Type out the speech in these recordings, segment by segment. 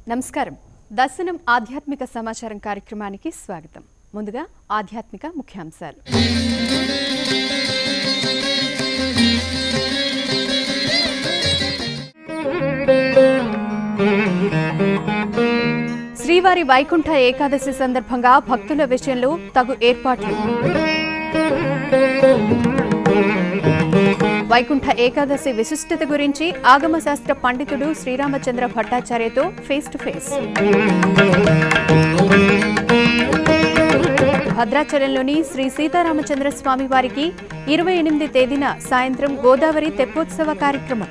నమస్కారం దర్శనం ఆధ్యాత్మిక సమాచారం కార్యక్రమానికి స్వాగతం ముందుగా ఆధ్యాత్మిక ముఖ్యాంశాలు శ్రీవారి వైకుంఠ ఏకాదశి సందర్భంగా భక్తుల విషయంలో తగు ఏర్పాట్లు వైకుంఠ ఏకాదశి విశిష్టత గురించి ఆగమశాస్త్ర పండితుడు శ్రీరామచంద్ర భట్టాచార్యతో ఫేస్ టు ఫేస్ భద్రాచలంలోని శ్రీ సీతారామచంద్ర స్వామి వారికి ఇరవై ఎనిమిది తేదీన సాయంత్రం గోదావరి తెప్పోత్సవ కార్యక్రమం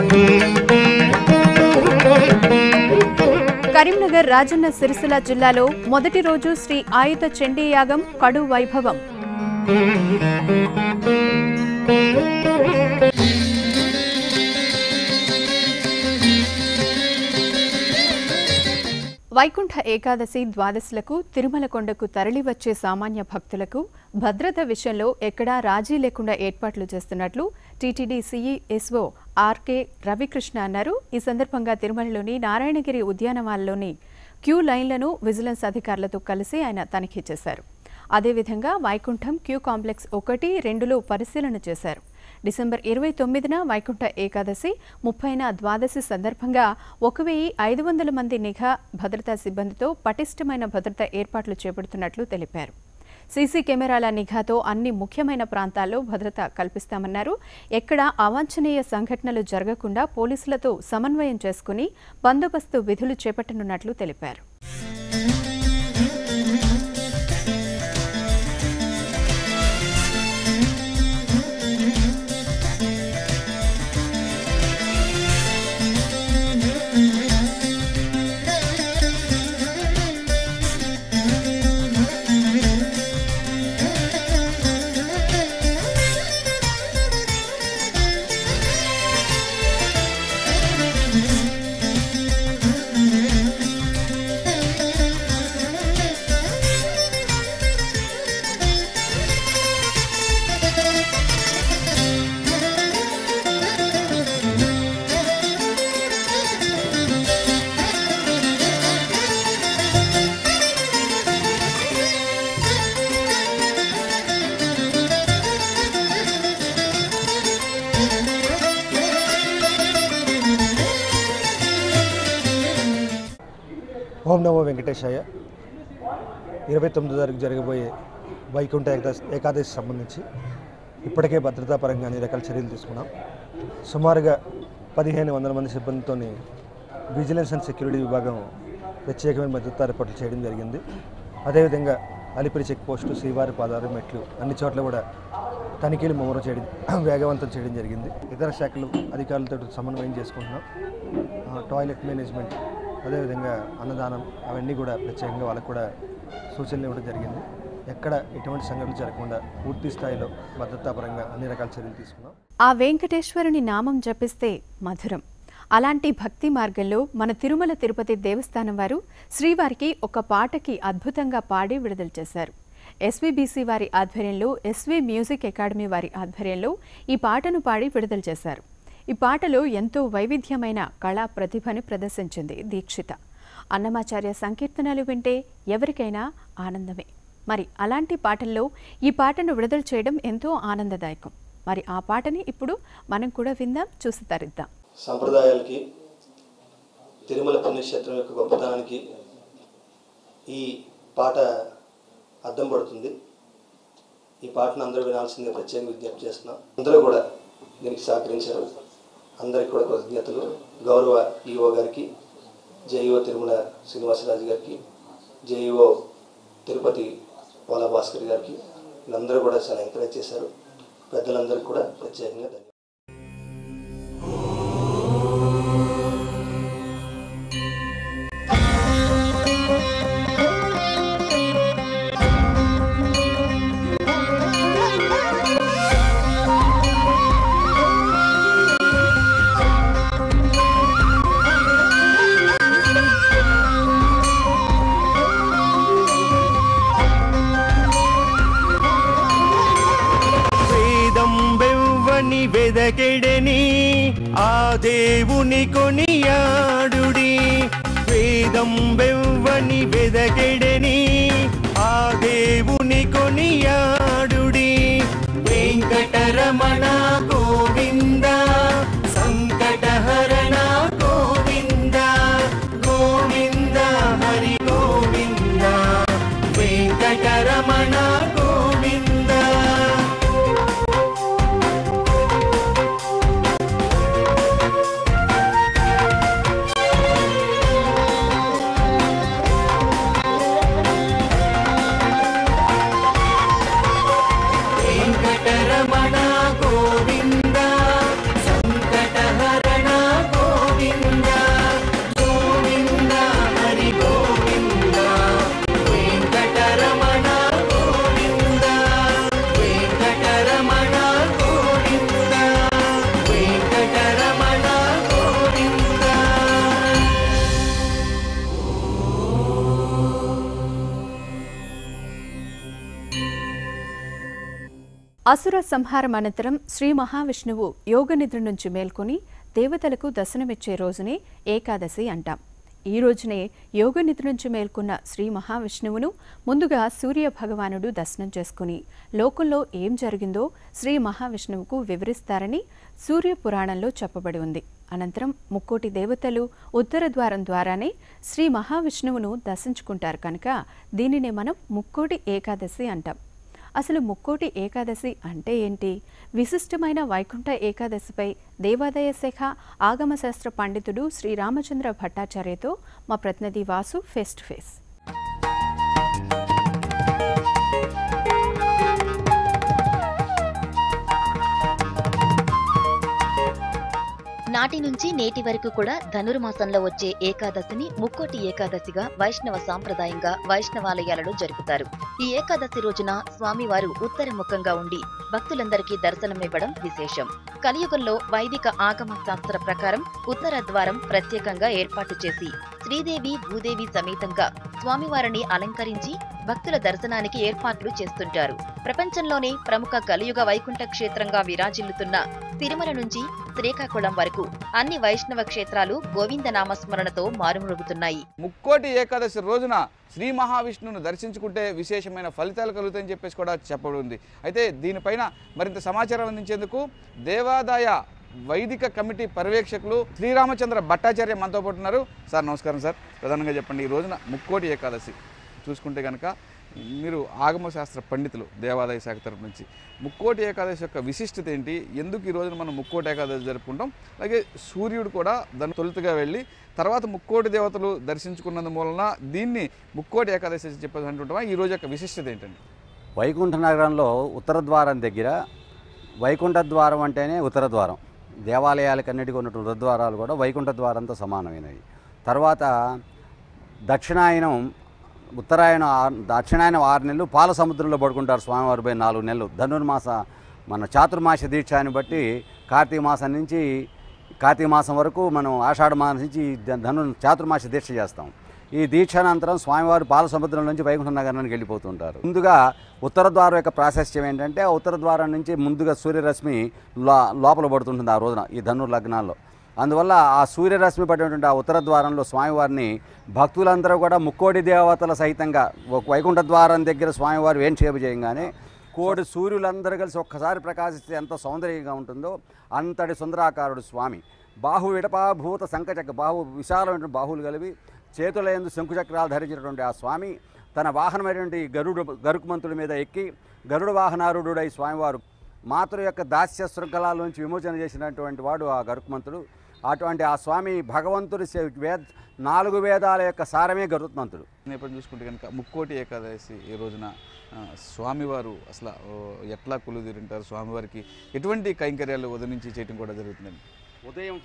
కరీంనగర్ రాజన్న సిరిసిల్ల జిల్లాలో మొదటి రోజు శ్రీ ఆయుధ చండీ యాగం కడు వైభవం వైకుంఠ ఏకాదశి ద్వాదశులకు తిరుమల కొండకు తరలివచ్చే సామాన్య భక్తులకు భద్రత విషయంలో ఎక్కడా రాజీ లేకుండా ఏర్పాట్లు చేస్తున్నట్లు టీటీడీ సీఈఎస్ఓ ఆర్కే రవికృష్ణ అన్నారు ఈ సందర్భంగా తిరుమలలోని నారాయణగిరి ఉద్యానవనాల్లోని క్యూ లైన్లను విజిలెన్స్ అధికారులతో కలిసి ఆయన తనిఖీ చేశారు అదేవిధంగా వైకుంఠం క్యూ కాంప్లెక్స్ ఒకటి రెండులో పరిశీలన చేశారు డిసెంబర్ ఇరవై తొమ్మిదిన వైకుంఠ ఏకాదశి ముప్పైన ద్వాదశి సందర్భంగా ఒక వెయ్యి ఐదు వందల మంది నిఘా భద్రతా సిబ్బందితో పటిష్టమైన భద్రతా ఏర్పాట్లు చేపడుతున్నట్లు తెలిపారు సీసీ కెమెరాల నిఘాతో అన్ని ముఖ్యమైన ప్రాంతాల్లో భద్రత కల్పిస్తామన్నారు ఎక్కడ అవాంఛనీయ సంఘటనలు జరగకుండా పోలీసులతో సమన్వయం చేసుకుని బందోబస్తు విధులు చేపట్టనున్నట్లు తెలిపారు ఓం నమో వెంకటేశాయ ఇరవై తొమ్మిదో తారీఖు జరగబోయే వైకుంఠ ఏకాదశి ఏకాదశి సంబంధించి ఇప్పటికే భద్రతా పరంగా అన్ని రకాల చర్యలు తీసుకున్నాం సుమారుగా పదిహేను వందల మంది సిబ్బందితో విజిలెన్స్ అండ్ సెక్యూరిటీ విభాగం ప్రత్యేకమైన భద్రతా ఏర్పాట్లు చేయడం జరిగింది అదేవిధంగా అలిపిరి చెక్ పోస్టు శ్రీవారి పాదారు మెట్లు అన్ని చోట్ల కూడా తనిఖీలు ముమ్మరం చేయడం వేగవంతం చేయడం జరిగింది ఇతర శాఖలు అధికారులతో సమన్వయం చేసుకుంటున్నాం ఆ, టాయిలెట్ మేనేజ్మెంట్ అదేవిధంగా అన్నదానం అవన్నీ కూడా ప్రత్యేకంగా వాళ్ళకు కూడా సూచనలు ఇవ్వడం జరిగింది ఎక్కడ ఎటువంటి సంఘటనలు జరగకుండా పూర్తి స్థాయిలో భద్రతాపరంగా అన్ని రకాల చర్యలు తీసుకున్నాం ఆ వెంకటేశ్వరుని నామం జపిస్తే మధురం అలాంటి భక్తి మార్గంలో మన తిరుమల తిరుపతి దేవస్థానం వారు శ్రీవారికి ఒక పాటకి అద్భుతంగా పాడి విడుదల చేశారు ఎస్వీబీసీ వారి ఆధ్వర్యంలో ఎస్వీ మ్యూజిక్ అకాడమీ వారి ఆధ్వర్యంలో ఈ పాటను పాడి విడుదల చేశారు ఈ పాటలో ఎంతో వైవిధ్యమైన కళా ప్రతిభని ప్రదర్శించింది దీక్షిత అన్నమాచార్య సంకీర్తనలు వింటే ఎవరికైనా ఆనందమే మరి అలాంటి పాటల్లో ఈ పాటను విడుదల చేయడం ఎంతో ఆనందదాయకం మరి ఆ పాటని ఇప్పుడు మనం కూడా విందాం చూసి తరిద్దాం సంప్రదాయాలకి తిరుమల పుణ్యక్షేత్రం యొక్క గొప్పతనానికి ఈ పాట అద్దం పడుతుంది ఈ పాటను అందరూ వినాల్సిందిగా ప్రత్యేక విజ్ఞప్తి చేస్తున్నాం అందరూ కూడా దీనికి సహకరించారు అందరికి కూడా కృతజ్ఞతలు గౌరవ ఈఓ గారికి జేఈఓ తిరుమల శ్రీనివాసరాజు గారికి జేఈఓ తిరుపతి పోలా భాస్కర్ గారికి వీళ్ళందరూ కూడా చాలా ఎంకరేజ్ చేశారు పెద్దలందరికీ కూడా ప్రత్యేకంగా ధన్యవాదాలు వేదం బెవ్వని వెదకెడని ఆ దేవుని కొనియాడుడి వేద లోకమంబెవ్వని వెదకెడని ఆ దేవుని కొనియాడుడి వెంకటరమణ గోవింద సంకటహరణ గోవింద గోవింద హరి గోవింద వెంకటరమణ గోవింద వెంకటరమణ గోవింద సంకటహరణ గోవింద గోవింద హరి గోవింద వెంకటరమణ గోవింద వెంకటరమణ గోవింద వెంకటరమణ గోవింద అసుర సంహారం అనంతరం శ్రీ మహావిష్ణువు యోగ నిద్ర నుంచి మేల్కొని దేవతలకు దర్శనమిచ్చే రోజునే ఏకాదశి అంటాం ఈ రోజునే యోగ నిద్ర నుంచి మేల్కొన్న శ్రీ మహావిష్ణువును ముందుగా సూర్య భగవానుడు దర్శనం చేసుకుని లోకంలో ఏం జరిగిందో శ్రీ మహావిష్ణువుకు వివరిస్తారని సూర్య పురాణంలో చెప్పబడి ఉంది అనంతరం ముక్కోటి దేవతలు ఉత్తర ద్వారం ద్వారానే శ్రీ మహావిష్ణువును దర్శించుకుంటారు కనుక దీనినే మనం ముక్కోటి ఏకాదశి అంటాం అసలు ముక్కోటి ఏకాదశి అంటే ఏంటి విశిష్టమైన వైకుంఠ ఏకాదశిపై దేవాదాయ శాఖ ఆగమశాస్త్ర పండితుడు శ్రీరామచంద్ర భట్టాచార్యతో మా ప్రతినిధి వాసు ఫేస్ టు ఫేస్ నాటి నుంచి నేటి వరకు కూడా ధనుర్మాసంలో వచ్చే ఏకాదశిని ముక్కోటి ఏకాదశిగా వైష్ణవ సాంప్రదాయంగా వైష్ణవాలయాలలో జరుపుతారు ఈ ఏకాదశి రోజున స్వామివారు ఉత్తరముఖంగా ఉండి భక్తులందరికీ దర్శనమివ్వడం విశేషం కలియుగంలో వైదిక ఆగమ శాస్త్ర ప్రకారం ఉత్తర ద్వారం ప్రత్యేకంగా ఏర్పాటు చేసి శ్రీదేవి భూదేవి సమేతంగా స్వామివారిని అలంకరించి భక్తుల దర్శనానికి ఏర్పాట్లు చేస్తుంటారు ప్రపంచంలోనే ప్రముఖ కలియుగ వైకుంఠ క్షేత్రంగా విరాజిల్లుతున్న తిరుమల నుంచి శ్రీకాకుళం వరకు అన్ని వైష్ణవ క్షేత్రాలు గోవింద నామస్మరణతో మారుమరుగుతున్నాయి ముక్కోటి ఏకాదశి రోజున శ్రీ మహావిష్ణువును దర్శించుకుంటే విశేషమైన ఫలితాలు కలుగుతాయని చెప్పేసి కూడా చెప్పబడి ఉంది అయితే దీనిపైన మరింత సమాచారం అందించేందుకు దేవాదాయ వైదిక కమిటీ పర్యవేక్షకులు శ్రీరామచంద్ర భట్టాచార్య మనతో పాటు ఉన్నారు సార్ నమస్కారం సార్ ప్రధానంగా చెప్పండి ఈ రోజున ముక్కోటి ఏకాదశి చూసుకుంటే కనుక మీరు ఆగమ శాస్త్ర పండితులు దేవాదాయ శాఖ తరపు నుంచి ముక్కోటి ఏకాదశి యొక్క విశిష్టత ఏంటి ఎందుకు ఈ రోజున మనం ముక్కోటి ఏకాదశి జరుపుకుంటాం అలాగే సూర్యుడు కూడా దాని తొలుతగా వెళ్ళి తర్వాత ముక్కోటి దేవతలు దర్శించుకున్నందు మూలన దీన్ని ముక్కోటి ఏకాదశి అని చెప్పేసి అంటుంటామా ఈ రోజు యొక్క విశిష్టత ఏంటండి వైకుంఠ నగరంలో ఉత్తర ద్వారం దగ్గర వైకుంఠ ద్వారం అంటేనే ఉత్తర ద్వారం దేవాలయాలకన్నిటికీ ఉన్నటువంటి ఉత్తరద్వారాలు కూడా వైకుంఠ ద్వారంతో సమానమైనవి తర్వాత దక్షిణాయనం ఉత్తరాయణం ఆరు దక్షిణాయనం ఆరు నెలలు పాల సముద్రంలో పడుకుంటారు స్వామివారి పై నాలుగు నెలలు ధనుర్మాస మన చాతుర్మాస దీక్షాన్ని బట్టి కార్తీక మాసం నుంచి కార్తీక మాసం వరకు మనం ఆషాఢ మాసం నుంచి ధ- ధను చాతుర్మాస దీక్ష చేస్తాం ఈ దీక్షానంతరం స్వామివారు పాల సముద్రం నుంచి వైకుంఠ నగరానికి వెళ్ళిపోతుంటారు ముందుగా ఉత్తర ద్వారం యొక్క ప్రాశస్త్యం ఏంటంటే ఆ ఉత్తర ద్వారం నుంచి ముందుగా సూర్యరశ్మి లో లోపల పడుతుంటుంది ఆ రోజున ఈ ధనుర్ లగ్నాల్లో అందువల్ల ఆ సూర్యరశ్మి పడినటువంటి ఆ ఉత్తర ద్వారంలో స్వామివారిని భక్తులందరూ కూడా ముక్కోడి దేవతల సహితంగా ఒక వైకుంఠ ద్వారం దగ్గర స్వామివారు ఏం చేప చేయంగానే కోడి సూర్యులందరూ కలిసి ఒక్కసారి ప్రకాశిస్తే ఎంత సౌందర్యంగా ఉంటుందో అంతటి సుందరాకారుడు స్వామి బాహు విడపాభూత శంఖచక్ర బాహు విశాలమైన బాహువులు కలిపి చేతుల ఎందు శంకుచక్రాలు ధరించినటువంటి ఆ స్వామి తన వాహనమైనటువంటి గరుడు గరుకుమంతుడి మీద ఎక్కి గరుడ వాహనారుడై స్వామివారు మాతృ యొక్క దాస్య శృంఖలాల్లోంచి విమోచన చేసినటువంటి వాడు ఆ గరుకుమంతుడు అటువంటి ఆ స్వామి భగవంతుడి సే- వేద నాలుగు వేదాల యొక్క సారమే గరుత్మంతుడు నేపథ్యం చూసుకుంటే కనుక ముక్కోటి ఏకాదశి ఈ రోజున ఆ, స్వామివారు అసలు ఓ, ఎట్లా కొలుదిరింటారు స్వామివారికి ఎటువంటి కైంకర్యాలు ఉదయం నుంచి చేయటం కూడా జరుగుతుందండి ఉదయం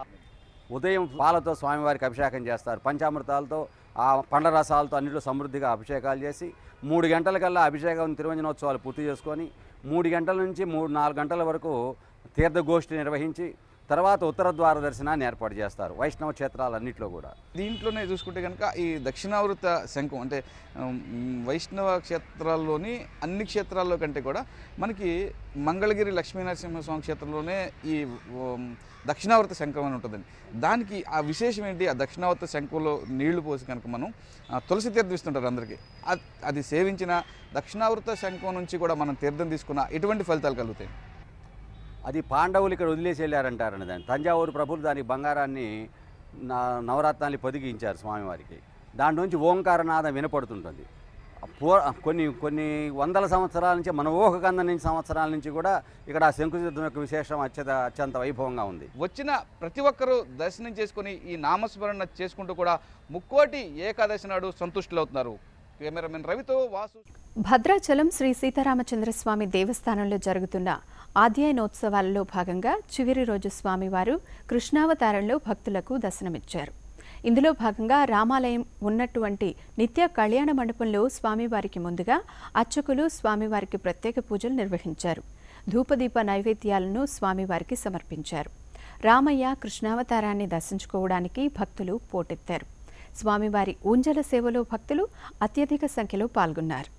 ఉదయం పాలతో స్వామివారికి అభిషేకం చేస్తారు పంచామృతాలతో ఆ పండ్ల రసాలతో అన్నింటిలో సమృద్ధిగా అభిషేకాలు చేసి మూడు గంటలకల్లా అభిషేకం తిరువంజనోత్సవాలు పూర్తి చేసుకొని మూడు గంటల నుంచి మూడు నాలుగు గంటల వరకు తీర్థగోష్ఠి నిర్వహించి తర్వాత ఉత్తర ద్వార దర్శనాన్ని ఏర్పాటు చేస్తారు వైష్ణవ క్షేత్రాలన్నింటిలో కూడా దీంట్లోనే చూసుకుంటే కనుక ఈ దక్షిణావృత శంఖం అంటే ఉమ్, వైష్ణవ క్షేత్రాల్లోని అన్ని క్షేత్రాల్లో కంటే కూడా మనకి మంగళగిరి లక్ష్మీనరసింహస్వామి క్షేత్రంలోనే ఈ ఉమ్, దక్షిణావృత శంఖం అని ఉంటుందండి దానికి ఆ విశేషం ఏంటి ఆ దక్షిణావృత శంఖంలో నీళ్లు పోసి కనుక మనం ఆ, తులసి తీర్థం ఇస్తుంటారు అందరికీ అది అది సేవించిన దక్షిణావృత శంఖం నుంచి కూడా మనం తీర్థం తీసుకున్న ఎటువంటి ఫలితాలు కలుగుతాయి అది పాండవులు ఇక్కడ వదిలేసి వెళ్ళారంటారండి దాన్ని తంజావూరు ప్రభులు దానికి బంగారాన్ని నా- నవరత్నాలు పొదిగించారు స్వామివారికి దాంట్లో నుంచి ఓంకారనాదం వినపడుతుంటుంది పూ కొన్ని కొన్ని వందల సంవత్సరాల నుంచి మన ఊహకు అందని సంవత్సరాల నుంచి కూడా ఇక్కడ ఆ శంకుసిద్ధం యొక్క విశేషం అత్యంత అత్యంత వైభవంగా ఉంది వచ్చిన ప్రతి ఒక్కరూ దర్శనం చేసుకుని ఈ నామస్మరణ చేసుకుంటూ కూడా ముక్కోటి ఏకాదశి నాడు సంతుష్టులవుతున్నారు కెమెరామెన్ రవితో వాసు భద్రాచలం శ్రీ సీతారామచంద్రస్వామి దేవస్థానంలో జరుగుతున్న ఆధ్యాయనోత్సవాలలో భాగంగా చివరి రోజు స్వామివారు కృష్ణావతారంలో భక్తులకు దర్శనమిచ్చారు ఇందులో భాగంగా రామాలయం ఉన్నటువంటి నిత్య కళ్యాణ మండపంలో స్వామివారికి ముందుగా అర్చకులు స్వామివారికి ప్రత్యేక పూజలు నిర్వహించారు ధూపదీప నైవేద్యాలను స్వామివారికి సమర్పించారు రామయ్య కృష్ణావతారాన్ని దర్శించుకోవడానికి భక్తులు పోటెత్తారు స్వామివారి ఊంజల సేవలో భక్తులు అత్యధిక సంఖ్యలో పాల్గొన్నారు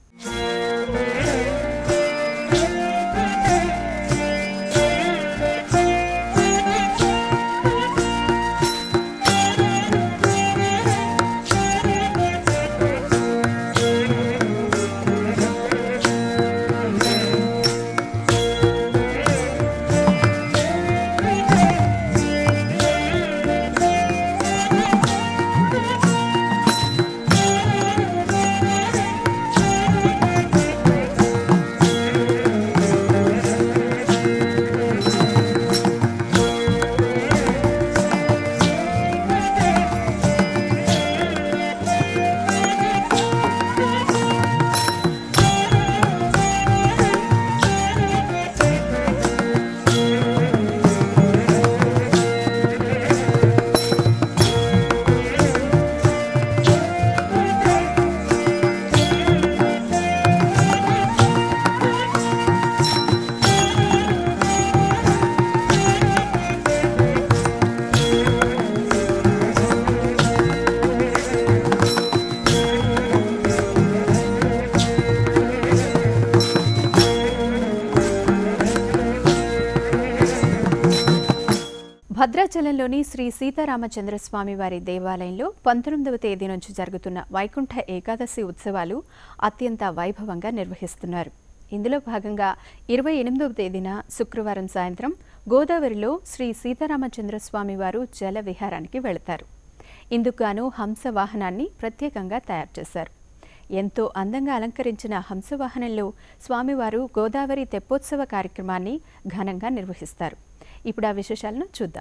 భద్రాచలంలోని శ్రీ సీతారామచంద్రస్వామి వారి దేవాలయంలో పంతొమ్మిదవ తేదీ నుంచి జరుగుతున్న వైకుంఠ ఏకాదశి ఉత్సవాలు అత్యంత వైభవంగా నిర్వహిస్తున్నారు ఇందులో భాగంగా ఇరవై ఎనిమిదవ తేదీన శుక్రవారం సాయంత్రం గోదావరిలో శ్రీ సీతారామచంద్రస్వామి వారు జల విహారానికి వెళతారు ఇందుకుగాను హంస వాహనాన్ని ప్రత్యేకంగా తయారు చేశారు ఎంతో అందంగా అలంకరించిన హంసవాహనంలో స్వామివారు గోదావరి తెప్పోత్సవ కార్యక్రమాన్ని ఘనంగా నిర్వహిస్తారు ఇప్పుడు ఆ విశేషాలను చూద్దాం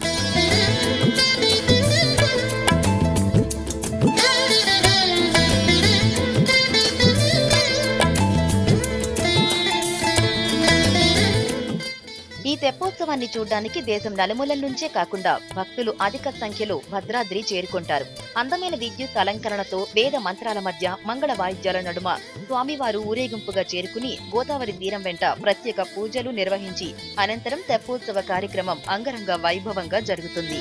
ఈ తెప్పోత్సవాన్ని చూడ్డానికి దేశం నలుమూలల నుంచే కాకుండా భక్తులు అధిక సంఖ్యలో భద్రాద్రి చేరుకుంటారు అందమైన విద్యుత్ అలంకరణతో వేద మంత్రాల మధ్య మంగళ వాయిద్యాల నడుమ స్వామివారు ఊరేగింపుగా చేరుకుని గోదావరి తీరం వెంట ప్రత్యేక పూజలు నిర్వహించి అనంతరం తెప్పోత్సవ కార్యక్రమం అంగరంగ వైభవంగా జరుగుతుంది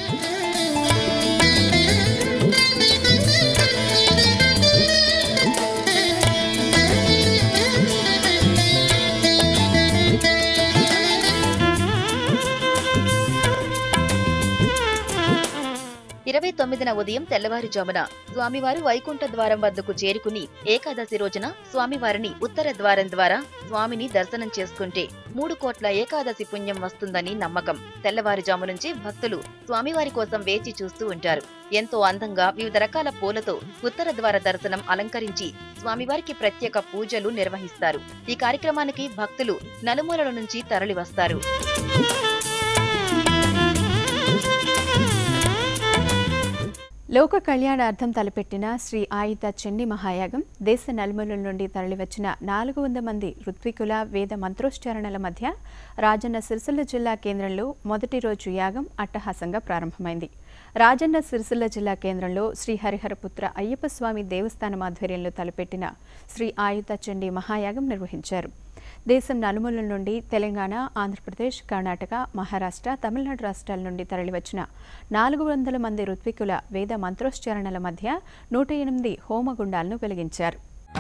ఇరవై తొమ్మిదిన ఉదయం తెల్లవారుజామున స్వామివారు వైకుంఠ ద్వారం వద్దకు చేరుకుని ఏకాదశి రోజున స్వామివారిని ఉత్తర ద్వారం ద్వారా స్వామిని దర్శనం చేసుకుంటే మూడు కోట్ల ఏకాదశి పుణ్యం వస్తుందని నమ్మకం తెల్లవారుజాము నుంచి భక్తులు స్వామివారి కోసం వేచి చూస్తూ ఉంటారు ఎంతో అందంగా వివిధ రకాల పూలతో ఉత్తర ద్వార దర్శనం అలంకరించి స్వామివారికి ప్రత్యేక పూజలు నిర్వహిస్తారు ఈ కార్యక్రమానికి భక్తులు నలుమూలల నుంచి తరలి వస్తారు లోక కళ్యాణార్థం తలపెట్టిన శ్రీ ఆయుధ చండి మహాయాగం దేశ నలుమూలల నుండి తరలివచ్చిన నాలుగు వంద మంది ఋత్వికుల వేద మంత్రోచ్చారణల మధ్య రాజన్న సిరిసిల్ల జిల్లా కేంద్రంలో మొదటి రోజు యాగం అట్టహాసంగా ప్రారంభమైంది రాజన్న సిరిసిల్ల జిల్లా కేంద్రంలో శ్రీ హరిహరపుత్ర అయ్యప్ప స్వామి దేవస్థానం ఆధ్వర్యంలో తలపెట్టిన శ్రీ ఆయుధ చండి మహాయాగం నిర్వహించారు దేశం నలుమూలల నుండి తెలంగాణ ఆంధ్రప్రదేశ్ కర్ణాటక మహారాష్ట్ర తమిళనాడు రాష్ట్రాల నుండి తరలివచ్చిన నాలుగు వందల మంది ఋత్వికుల వేద మంత్రోచ్చారణల మధ్య నూట ఎనిమిది హోమగుండాలను వెలిగించారు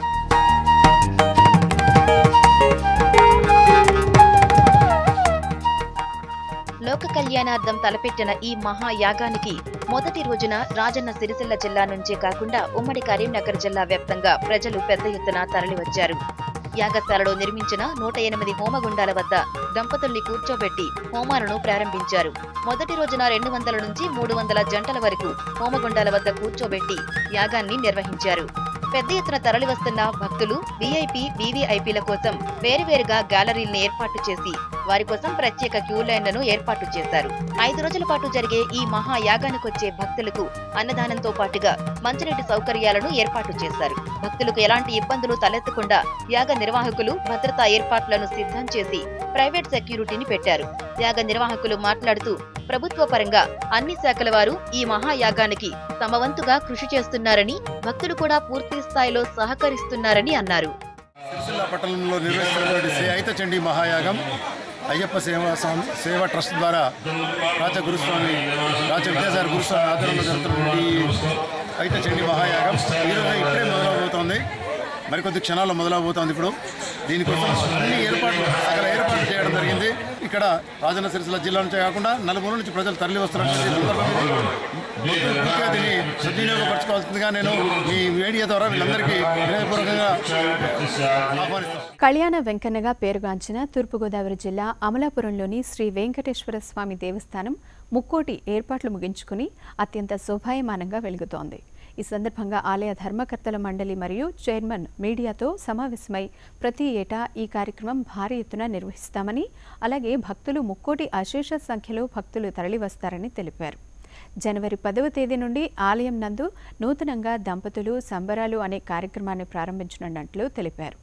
లోక కళ్యాణార్థం తలపెట్టిన ఈ మహాయాగానికి మొదటి రోజున రాజన్న సిరిసిల్ల జిల్లా నుంచే కాకుండా ఉమ్మడి కరీంనగర్ జిల్లా వ్యాప్తంగా ప్రజలు పెద్ద ఎత్తున తరలివచ్చారు యాగశాలలో నిర్మించిన నూట ఎనిమిది హోమగుండాల వద్ద దంపతుల్ని కూర్చోబెట్టి హోమాలను ప్రారంభించారు మొదటి రోజున రెండు వందల నుంచి మూడు వందల జంటల వరకు హోమగుండాల వద్ద కూర్చోబెట్టి యాగాన్ని నిర్వహించారు పెద్ద ఎత్తున తరలివస్తున్న భక్తులు వీఐపీ వీవీఐపీల కోసం వేరువేరుగా గ్యాలరీల్ని ఏర్పాటు చేసి వారి కోసం ప్రత్యేక క్యూ లైన్లను ఏర్పాటు చేశారు ఐదు రోజుల పాటు జరిగే ఈ మహా యాగానికొచ్చే భక్తులకు అన్నదానంతో పాటుగా మంచినీటి సౌకర్యాలను ఏర్పాటు చేశారు భక్తులకు ఎలాంటి ఇబ్బందులు తలెత్తకుండా యాగ నిర్వాహకులు భద్రతా ఏర్పాట్లను సిద్ధం చేసి ప్రైవేట్ సెక్యూరిటీని పెట్టారు యాగ నిర్వాహకులు మాట్లాడుతూ ప్రభుత్వ పరంగా అన్ని శాఖల వారు ఈ మహాయాగానికి తమ వంతుగా కృషి చేస్తున్నారని భక్తులు కూడా పూర్తి స్థాయిలో సహకరిస్తున్నారని అన్నారు సిరిసిల్ల పట్టణంలో నిర్వహిస్తున్నటువంటి శ్రీ అయితచండీ మహాయాగం అయ్యప్ప సేవ సం- సేవ ట్రస్ట్ ద్వారా రాజ గురుస్వామి రాజ విద్యాసాగర్ గురుస్వామి ఆధ్వర్యంలో జరుగుతున్నటువంటి ఈ అయితచండీ మహాయాగం ఈరోజు ఇప్పుడే మొదలవబోతోంది మరికొద్ది క్షణాల్లో మొదలవబోతోంది ఇప్పుడు దీనికోసం అన్ని ఏర్పాట్లు సకల ఏర్పాట్లు చేయడం జరిగింది ఇక్కడ రాజన్న సిరిసిల్ల జిల్లా నుంచే కాకుండా నలుమూల నుంచి ప్రజలు తరలి వస్తున్నటువంటి సందర్భం ఇది. భక్తులు పూర్తిగా దీన్ని సద్వినియోగపరచుకోవాల్సిందిగా నేను ఈ మీడియా ద్వారా వీళ్ళందరికీ వినయపూర్వకంగా ఆహ్వానిస్తాను కళ్యాణ వెంకన్నగా పేరుగాంచిన తూర్పుగోదావరి జిల్లా అమలాపురంలోని శ్రీ వెంకటేశ్వర స్వామి దేవస్థానం ముక్కోటి ఏర్పాట్లు ముగించుకుని అత్యంత శోభాయమానంగా వెలుగుతోంది ఈ సందర్భంగా ఆలయ ధర్మకర్తల మండలి మరియు చైర్మన్ మీడియాతో సమావేశమై ప్రతి ఏటా ఈ కార్యక్రమం భారీ ఎత్తున నిర్వహిస్తామని అలాగే భక్తులు ముక్కోటి అశేష సంఖ్యలో భక్తులు తరలివస్తారని తెలిపారు జనవరి పదవ తేదీ నుండి ఆలయం నందు నూతనంగా దంపతులు సంబరాలు అనే కార్యక్రమాన్ని ప్రారంభించనున్నట్లు తెలిపారు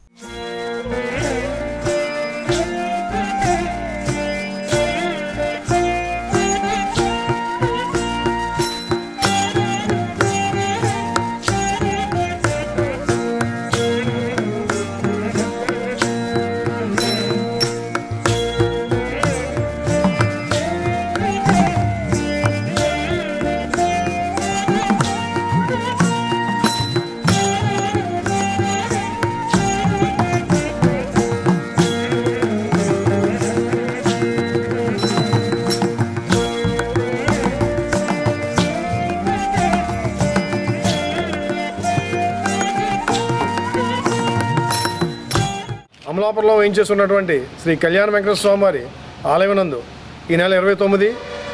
అమలాపురంలో వేయించేస్తున్నటువంటి శ్రీ కళ్యాణ వెంకటేశ్వర స్వామి వారి ఆలయం నందు ఈ నెల ఇరవై తొమ్మిది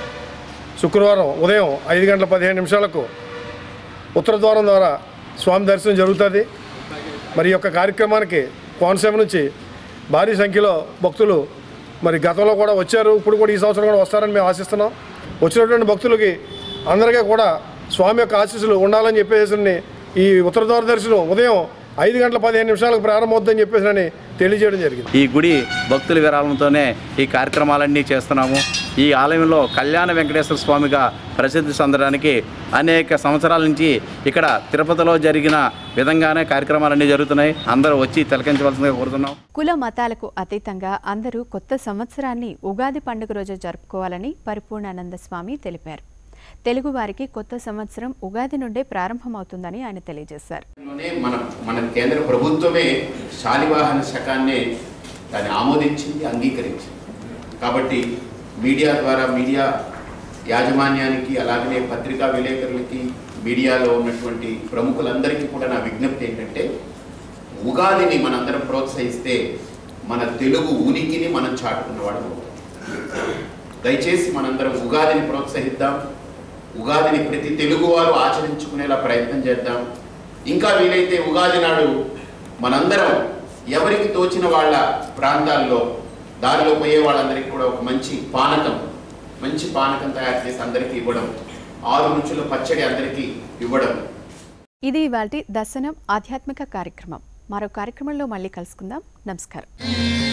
శుక్రవారం ఉదయం ఐదు గంటల పదిహేను నిమిషాలకు ఉత్తర ద్వారం ద్వారా స్వామి దర్శనం జరుగుతుంది మరి ఈ యొక్క కార్యక్రమానికి కోనసీమ నుంచి భారీ సంఖ్యలో భక్తులు మరి గతంలో కూడా వచ్చారు ఇప్పుడు కూడా ఈ సంవత్సరం కూడా వస్తారని మేము ఆశిస్తున్నాం వచ్చినటువంటి భక్తులకి అందరికీ కూడా స్వామి యొక్క ఆశీస్సులు ఉండాలని చెప్పేసి ఈ ఉత్తర ద్వార దర్శనం ఉదయం ఐదు గంటల పదిహేను నిమిషాలకు ప్రారంభమవుతుందని చెప్పేసి తెలియజేయడం జరిగింది ఈ గుడి భక్తుల విరాళంతోనే ఈ కార్యక్రమాలన్నీ చేస్తున్నాము ఈ ఆలయంలో కళ్యాణ వెంకటేశ్వర స్వామిగా ప్రసిద్ధి చెందడానికి అనేక సంవత్సరాల నుంచి ఇక్కడ తిరుపతిలో జరిగిన విధంగానే కార్యక్రమాలన్నీ జరుగుతున్నాయి అందరూ వచ్చి తిలకించవలసిందిగా కోరుతున్నాం కుల మతాలకు అతీతంగా అందరూ కొత్త సంవత్సరాన్ని ఉగాది పండుగ రోజు జరుపుకోవాలని పరిపూర్ణానంద స్వామి తెలిపారు తెలుగువారికి కొత్త సంవత్సరం ఉగాది నుండే ప్రారంభమవుతుందని ఆయన తెలియజేశారు లోనే మన మన కేంద్ర ప్రభుత్వమే శాలివాహన శకాన్ని దాన్ని ఆమోదించింది అంగీకరించింది కాబట్టి మీడియా ద్వారా మీడియా యాజమాన్యానికి అలాగనే పత్రికా విలేకరులకి మీడియాలో ఉన్నటువంటి ప్రముఖులందరికీ కూడా నా విజ్ఞప్తి ఏంటంటే ఉగాదిని మనందరం ప్రోత్సహిస్తే మన తెలుగు ఉనికిని మనం చాటుకున్నవాడు దయచేసి మనందరం ఉగాదిని ప్రోత్సహిద్దాం ఉగాదిని ప్రతి తెలుగువారు ఆచరించుకునేలా ప్రయత్నం చేద్దాం ఇంకా వీలైతే ఉగాది నాడు మనందరం ఎవరికి తోచిన వాళ్ళ ప్రాంతాల్లో దారిలో పోయే వాళ్ళందరికీ కూడా ఒక మంచి పానకం మంచి పానకం తయారు చేసి అందరికీ ఇవ్వడం ఆరు రుచుల పచ్చడి అందరికీ ఇవ్వడం ఇది ఇవాల్టి దర్శనం ఆధ్యాత్మిక కార్యక్రమం మరో కార్యక్రమంలో మళ్ళీ కలుసుకుందాం నమస్కారం